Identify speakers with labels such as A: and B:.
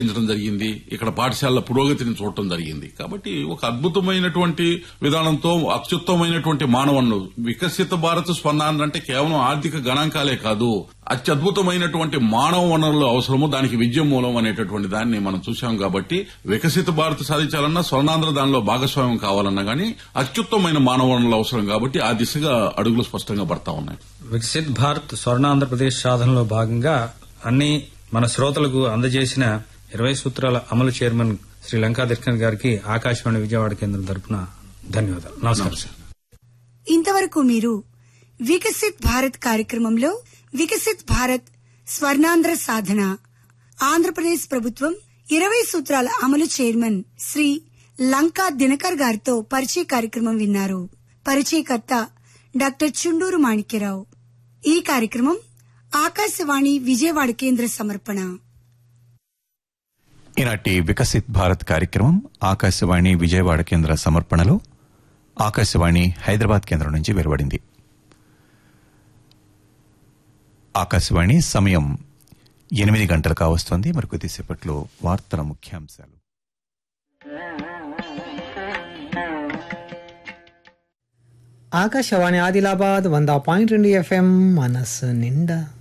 A: పెంచడం జరిగింది ఇక్కడ పాఠశాలల పురోగతిని చూడటం జరిగింది కాబట్టి ఒక అద్భుతమైనటువంటి విధానంతో అత్యుత్తమైనటువంటి మానవన్ను వికసిత భారత్ స్వర్ణాంధ్ర అంటే కేవలం ఆర్థిక గణాంకాలే కాదు అత్యద్భుతమైనటువంటి మానవ వనరులు అవసరము దానికి విద్య మూలం అనేటటువంటి దాన్ని మనం చూశాం కాబట్టి వికసిత భారత్ సాధించాలన్నా స్వర్ణాంధ్ర దానిలో భాగస్వామ్యం కావాలన్నా గానీ అత్యుత్తమైన మానవ వనరులు అవసరం కాబట్టి ఆ దిశగా అడుగులు స్పష్టంగా పడతా ఉన్నాయి
B: వికసిత్ భారత్ స్వర్ణ ఆంధ్రప్రదేశ్ సాధనలో భాగంగా అన్ని మన శ్రోతలకు అందజేసిన ఇరవై సూత్రాల అమలు చైర్మన్ శ్రీ లంకా దర్శన్ గారికి ఆకాశవాణి విజయవాడ కేంద్రం తరపున ధన్యవాదాలు నమస్కారం
C: ఇంతవరకు మీరు వికసిత్ భారత్ కార్యక్రమంలో వికసిత్ భారత్ స్వర్ణాంధ్ర సాధన ఆంధ్రప్రదేశ్ ప్రభుత్వం ఇరవై సూత్రాల అమలు చైర్మన్ శ్రీ లంకా దినకర్ గారితో పరిచయ కార్యక్రమం విన్నారు పరిచయకర్త డాక్టర్ చుండూరు మాణిక్యరావు ఈ కార్యక్రమం ఆకాశవాణి విజయవాడ కేంద్ర సమర్పణ
D: ఈనాటి వికసిత్ భారత్ కార్యక్రమం ఆకాశవాణి విజయవాడ కేంద్ర సమర్పణలో ఆకాశవాణి హైదరాబాద్ కేంద్రం నుంచి వెలువడింది ఆకాశవాణి సమయం ఎనిమిది గంటలు కావస్తోంది మరి కొద్దిసేపట్లో వార్తల ముఖ్యాంశాలు
E: ఆకాశవాణి ఆదిలాబాద్ వంద పాయింట్ రెండు ఎఫ్ఎం మనస్సు నిండా